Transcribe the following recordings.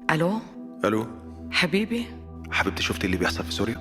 الو الو حبيبي حبيبتي شفتي اللي بيحصل في سوريا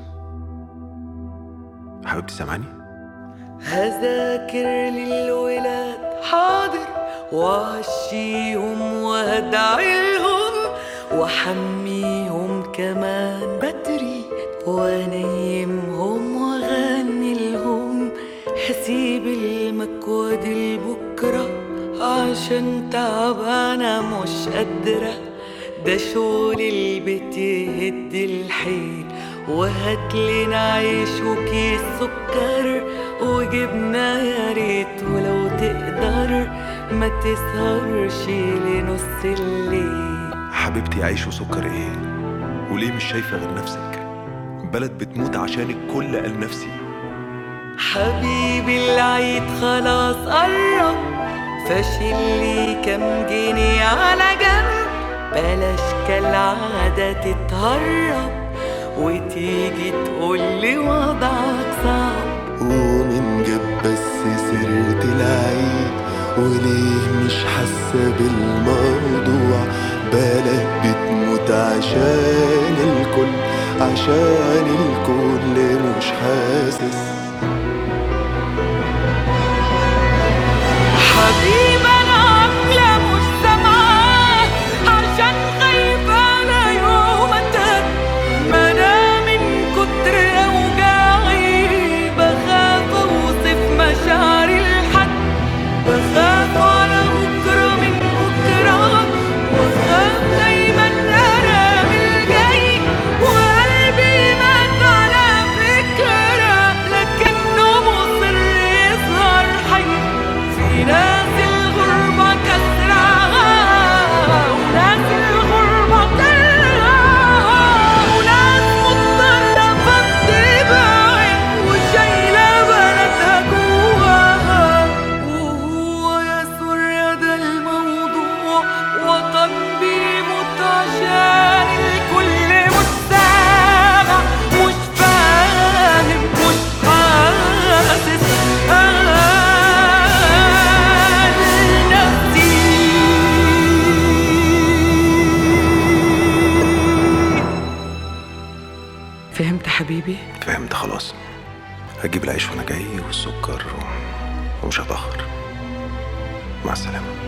حبيبتي سامعاني هذاكر للولاد حاضر وعشيهم وهدعي لهم وحميهم كمان بدري ونيمهم واغني لهم هسيب المكوى دي لبكرة عشان تعبانة مش قادرة ده شغل البيت يهد الحيل وهات لنا عيش وكيس سكر وجبنة يا ريت ولو تقدر ما تسهرش لنص الليل حبيبتي عيش وسكر ايه وليه مش شايفه غير نفسك بلد بتموت عشانك كل قال نفسي حبيبي العيد خلاص قرب فاشل لي كام جنيه على جنب بلاش كالعادة تتهرب وتيجي تقولي وضعك صعب ومن جاب بس سيرة العيد وليه مش حاسة بالموضوع بالك بتموت عشان الكل عشان الكل مش حاسس حبيبي انا عامله مش سامعاه عشان خايفه على يومك ما انا من كتر اوجاعي بخاف اوصف مشاعري لحد بخاف على بكره من بكره وخاف دايما انا بالجاي وقلبي مات على فكره لكنه مصر يظهر حي في ناس الغربة كسرها وناس الغربة كلها وناس مضطرة فتبعد وشايلة بلدها جواها وهو يا سوريا ده الموضوع وطن بيموت عشان الكل مش سامع مش فاهم مش حاسس أنا نفسي فهمت حبيبي فهمت خلاص هجيب العيش وانا جاي والسكر و... ومش هتاخر مع السلامه